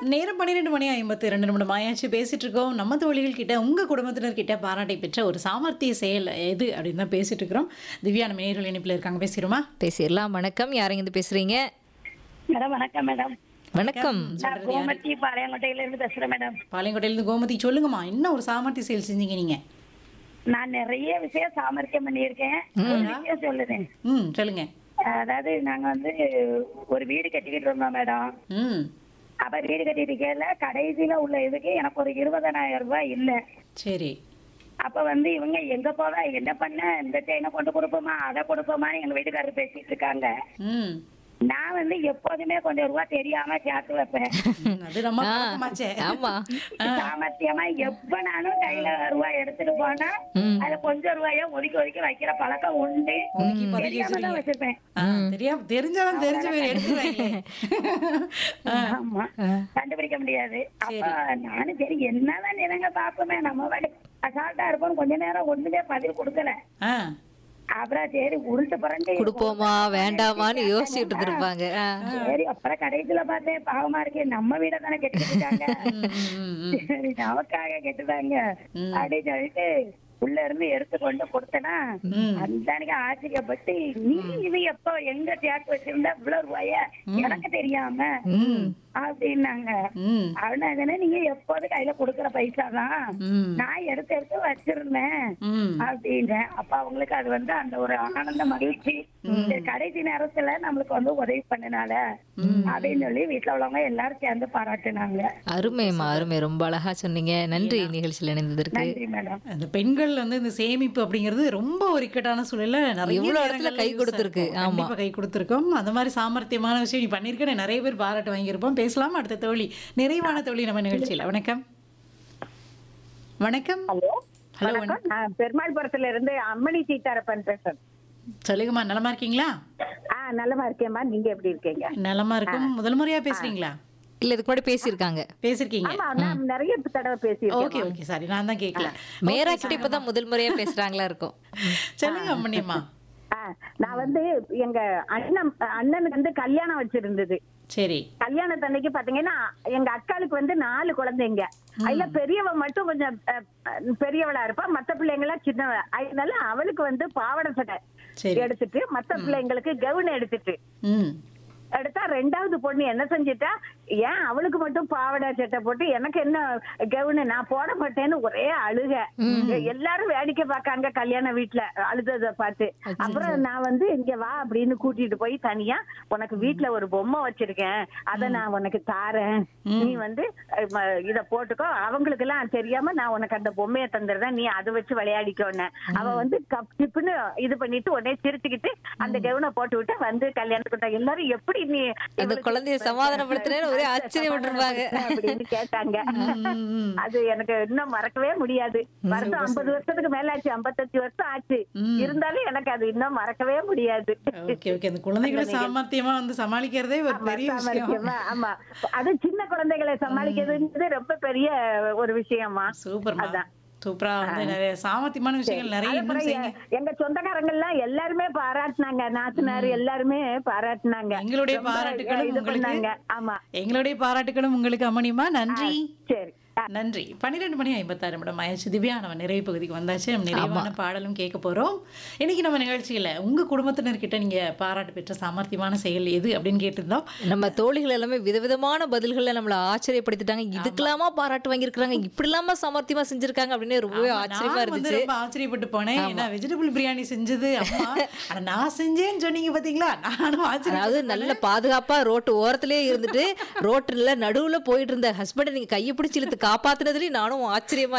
நேரம் பன்னிரெண்டு மணி ஐம்பத்தி ரெண்டு நிமிடம் ஆயாச்சு பேசிட்டு இருக்கோம் நம்ம தோழிகள் கிட்ட உங்க குடும்பத்தினர் கிட்ட பாராட்டை பெற்ற ஒரு சாமர்த்திய செயல் எது அப்படின்னு தான் பேசிட்டு இருக்கிறோம் திவ்யா நம்ம நேரில் இணைப்பில் இருக்காங்க பேசிடுமா பேசிடலாம் வணக்கம் யாருங்க இருந்து பேசுறீங்க மேடம் வணக்கம் மேடம் வணக்கம் நான் கோமதி பாளையங்கோட்டையில இருந்து பேசுறேன் மேடம் பாளையங்கோட்டையிலேருந்து கோமதி சொல்லுங்கம்மா என்ன ஒரு சாமர்த்திய செயல் செஞ்சீங்க நீங்க நான் நிறைய விஷயம் சாமர்த்தியம் பண்ணியிருக்கேன் ஒரு விஷயம் சொல்லுறேன் ம் சொல்லுங்க அதாவது நாங்க வந்து ஒரு வீடு கட்டிக்கிட்டு இருந்தோம் மேடம் ம் அப்ப வீடு கட்டிட்டு இருக்கையில கடைசியில உள்ள இதுக்கு எனக்கு ஒரு இருபதனாயிரம் ரூபாய் இல்ல சரி அப்ப வந்து இவங்க எங்க போவ என்ன பண்ண இந்த செயினை கொண்டு கொடுப்போமா அதை கொடுப்போமான்னு எங்க வீட்டுக்காரர் பேசிட்டு இருக்காங்க ம் நான் வந்து எப்போதுமே கொஞ்சம் ரூபா தெரியாம சேர்த்து வைப்பேன் ம், அது நம்ம ஆ, பழக்கமாச்சே. ஆமா சாமர்த்தியமா எப்ப நானும் கையில ரூபாய் எடுத்துட்டு போனா அதுல கொஞ்சம் ரூபாய ஒதுக்கி ஒதுக்கி வைக்கிற பழக்கம் உண்டு ஒதுக்கி பதுக்கி தெரியாம தான் வச்சிருப்பேன் ஆ, தெரியாம தெரிஞ்சாலும் தெரிஞ்ச பேர் எடுத்துருவாங்களே ஆமா கண்டுபிடிக்க முடியாது அப்ப நானும் சரி என்னதான் நிறங்க பாப்போமே நம்ம வாடி அசால்ட்டா இருப்போம் கொஞ்ச நேரம் ஒண்ணுமே பதில் கொடுக்கல ஆ அப்புறம் சரி உருட்டு புரண்டு கொடுப்போமா வேண்டாமான்னு யோசிச்சுட்டு இருந்திருப்பாங்க ஆ. சரி அப்புறம் கடைசியில பார்த்தேன் பாவமா இருக்கு நம்ம வீட தானே கெட்டுட்டாங்க சரி நமக்காக கெட்டுதாங்க அப்படின்னு சொல்லிட்டு உள்ள இருந்து எடுத்து கொண்டு கொடுத்தனா அந்த அன்னைக்கு ஆச்சரியப்பட்டு நீ இது எப்போ எங்க சேர்த்து வச்சிருந்தா இவ்வளவு ரூபாய எனக்கு தெரியாம அப்படின்னாங்க ம் அப்படின்னா நீங்க எப்போது கையில கொடுக்கற பைசா தான் ம் நான் எடுத்து எடுத்து வச்சிருந்தேன் ம் அப்படின்றேன் அப்ப அவங்களுக்கு அது வந்து அந்த ஒரு ஆனந்த மகிழ்ச்சி சரி, கடைசி நேரத்துல நம்மளுக்கு வந்து உதவி பண்ணனால அப்படின்னு சொல்லி வீட்டுல உள்ளவங்க எல்லாரும் சேர்ந்து பாராட்டுனாங்க அருமைம்மா அருமை ரொம்ப அழகா சொன்னீங்க நன்றி நிகழ்ச்சியில் இணைந்ததற்கு நன்றி மேடம் அந்த பெண்கள் வந்து இந்த சேமிப்பு அப்படிங்கிறது ரொம்ப ஒரு இக்கட்டான சூழல்ல நிறைய எவ்வளவு இடத்துல நேரங்கள்ல கை use கொடுத்திருக்கு. ஆகும். ஆமா. கண்டிப்பா கை கொடுத்திருக்கோம் அந்த மாதிரி சாமர்த்தியமான விஷயம் நீ பண்ணிருக்க நிறைய பேர் பாராட்டு வாங்கியிருப்போம் பேசலாம் அடுத்த தோழி நிறைவான தோழி நம்ம நிகழ்ச்சியில வணக்கம் வணக்கம் ஹலோ ஹலோ வணக்கம் நான் பெருமாள்புரத்துல இருந்து அம்மணி சீதாரப்பன் பேசுறேன் சொல்லுங்கம்மா நலமா இருக்கீங்களா ஆ நல்லமா இருக்கேம்மா நீங்க எப்படி இருக்கீங்க நலமா இருக்கும் முதல் முறையா பேசுறீங்களா இல்ல இதுக்கு முன்னாடி பேசியிருக்காங்க பேசிருக்கீங்க ஆமா நான் நிறைய தடவை பேசியிருக்கேன் ஓகே ஓகே சாரி நான் தான் கேட்கல மேரா கிட்ட இப்பதான் முதல் முறையா பேசுறாங்களா இருக்கும் சொல்லுங்க அம்மணியம்மா ஆ, நான் வந்து எங்க அண்ணன் அண்ணனுக்கு வந்து கல்யாணம் வச்சிருந்தது சரி கல்யாணத்தன்னைக்கு பாத்தீங்கன்னா எங்க அக்காளுக்கு வந்து நாலு குழந்தைங்க அதுல பெரியவ மட்டும் கொஞ்சம் அஹ், அஹ், பெரியவளா இருப்பா மத்த பிள்ளைங்க எல்லாம் சின்னவ அதனால அவளுக்கு வந்து பாவாடை சட்டை சரி எடுத்துட்டு மத்த பிள்ளைங்களுக்கு கவுன் எடுத்துட்டு ம் எடுத்தா ரெண்டாவது பொண்ணு என்ன செஞ்சிட்டா ஏன் அவளுக்கு மட்டும் பாவாடை சட்டை போட்டு எனக்கு என்ன கவுனு நான் போட மாட்டேன்னு ஒரே அழுக எல்லாரும் வேடிக்கை பார்க்காங்க கல்யாண வீட்டுல அழுதத பார்த்து அப்புறம் நான் வந்து இங்க வா அப்படின்னு கூட்டிட்டு போய் தனியா உனக்கு வீட்டுல ஒரு பொம்மை வச்சிருக்கேன் அத நான் உனக்கு தாரேன் நீ வந்து அஹ், ம, இத போட்டுக்கோ அவங்களுக்கு எல்லாம் தெரியாம நான் உனக்கு அந்த பொம்மையை தந்துடுறேன் நீ அதை வச்சு விளையாடிக்கோன்னு அவ வந்து கப் டிப்புன்னு இது பண்ணிட்டு உடனே சிரிச்சுக்கிட்டு அந்த கவுனை போட்டு விட்டு வந்து கல்யாணத்துக்கு எல்லாரும் எப்படி நீ அந்த இவளுக்கு குழந்தைய சமாதானப்படுத்துறேன்னு ஒரே ஆச்சரியப்பட்டிருப்பாங்க அப்படின்னு கேட்டாங்க அது எனக்கு இன்னும் மறக்கவே முடியாது வருஷம் ஐம்பது வருஷத்துக்கு மேல ஆச்சு ஐம்பத்தஞ்சு வருஷம் ஆச்சு இருந்தாலும் எனக்கு அது இன்னும் மறக்கவே முடியாது ஓகே ஓகே அந்த குழந்தைகளை சாமர்த்தியமா வந்து சமாளிக்கிறதே ஒரு பெரிய விஷயம் சாமர்த்தியமா, ஆமா அது சின்ன குழந்தைகளை சமாளிக்கிறதுங்கிறது ரொம்ப பெரிய ஒரு விஷயமா சூப்பர்மா அதான். சூப்பரா வந்து நிறைய சாமர்த்தியமான விஷயங்கள் நிறைய இன்னும் அப்புறம் செய்யுங்க எ- எங்க சொந்தக்காரங்க எல்லாம் எல்லாருமே பாராட்டுனாங்க நாத்தனார் எல்லாருமே பாராட்டுனாங்க எங்களுடைய ரொம்ப பாராட்டுகளும் இது உங்களுக்கு. பண்ணாங்க ஆமா எங்களுடைய பாராட்டுகளும் உங்களுக்கு அம்மணியம்மா நன்றி சரி நன்றி பன்னிரெண்டு மணி ஐம்பத்தாறு நிமிடம் ஆயிடுச்சு திவ்யா நம்ம நிறைவு பகுதிக்கு வந்தாச்சு நம்ம நிறைவான பாடலும் கேட்க போறோம் இன்னைக்கு நம்ம நிகழ்ச்சியில உங்க குடும்பத்தினர்கிட்ட நீங்க பாராட்டு பெற்ற சாமர்த்தியமான செயல் எது அப்படின்னு கேட்டிருந்தோம் நம்ம தோழிகள் எல்லாமே விதவிதமான பதில்களை நம்மள ஆச்சரியப்படுத்திட்டாங்க இதுக்கெல்லாமா பாராட்டு வாங்கியிருக்காங்க இப்படி இல்லாம சமர்த்தியமா செஞ்சிருக்காங்க அப்படின்னு ரொம்பவே ஆச்சரியமா நான் வந்து இருந்துச்சு ரொம்ப ஆச்சரியப்பட்டு போனேன் ஏன்னா வெஜிடபிள் பிரியாணி செஞ்சது அம்மா ஆனா நான் செஞ்சேன்னு சொன்னீங்க பாத்தீங்களா நானும் ஆச்சரியம் அதாவது நல்ல பாதுகாப்பா ரோட்டு ஓரத்திலே இருந்துட்டு ரோட்டுல நடுவுல போயிட்டு இருந்த ஹஸ்பண்டை நீங்க கையை பிடிச்சி இழுத்து காப்பாத்துனதுலயும் நானும் ஆச்சரியமா